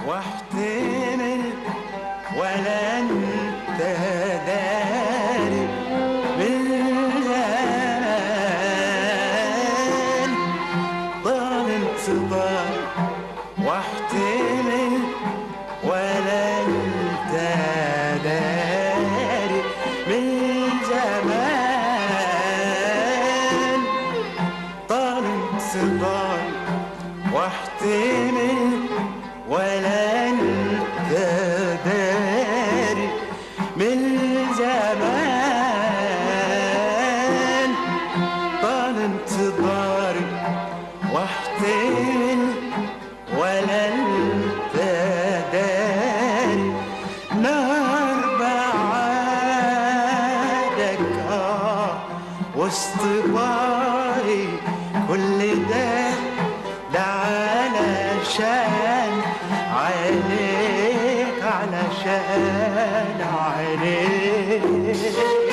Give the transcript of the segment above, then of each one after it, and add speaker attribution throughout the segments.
Speaker 1: واحتمل ولا انت داري بالزمان ضل انتظار واحتمل ولا انت داري بالزمان طال انتظار واحتمل ولا انت داري من زمان طال انتظاري واحتمل ولا انت داري نار بعادك اه وسط باري كل ده ده علشان عينيك علشان عينيك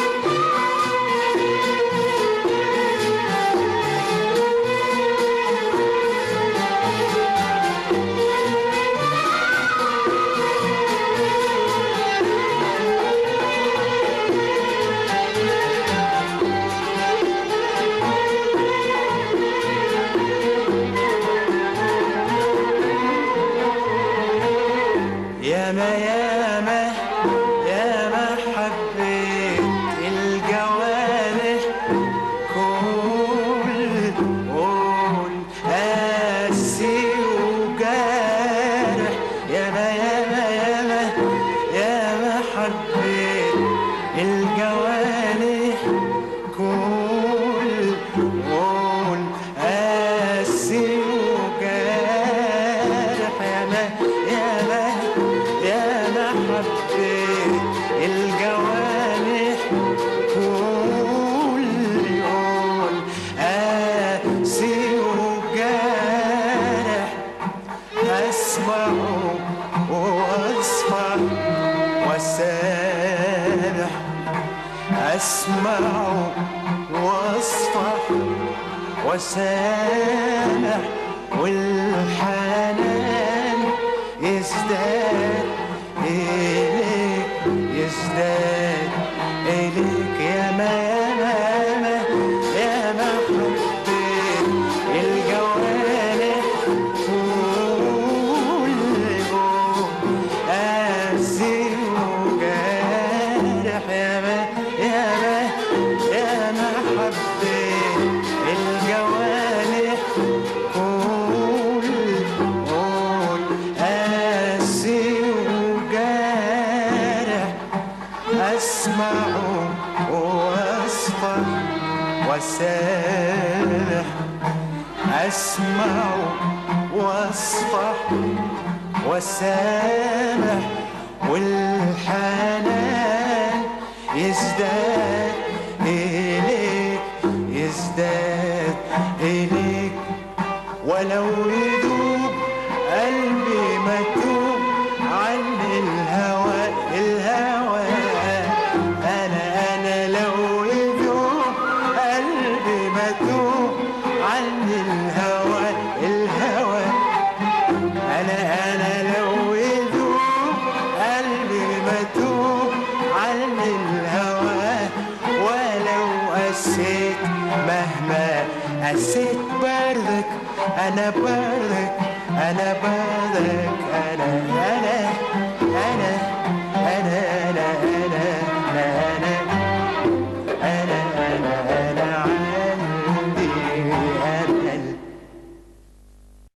Speaker 1: ياما ياما ياما حبيت الجوارح كل قول قاسي وجارح ياما ياما ياما ياما حبيت الجوارح كل قول قاسي وجارح ياما ياما ياما حبيت الجوانح كل يوم قاسي وجارح اسمعه واصفح واسامح اسمعه واصفح وسامح والحنان يزداد إليك يزداد إليك يا ما يا ما يا ما حبيت الجوانح كل يوم قاسي وجارح يا ما يا ما يا ما حبيت الجوانح كل قول قاسي وجارح اسمعه واصفح وسامح اسمعه واصفح وسامح والحنان يزداد إليك يزداد إليك ولو يدوب قلبي مكتوب عن الهوى الهوى أنا أنا لو يدوب قلبي مكتوب عن الهوى الهوى أنا أنا لو يذوب قلبي متوب عن الهوى ولو قسيت مهما قسيت بردك أنا بردك أنا بردك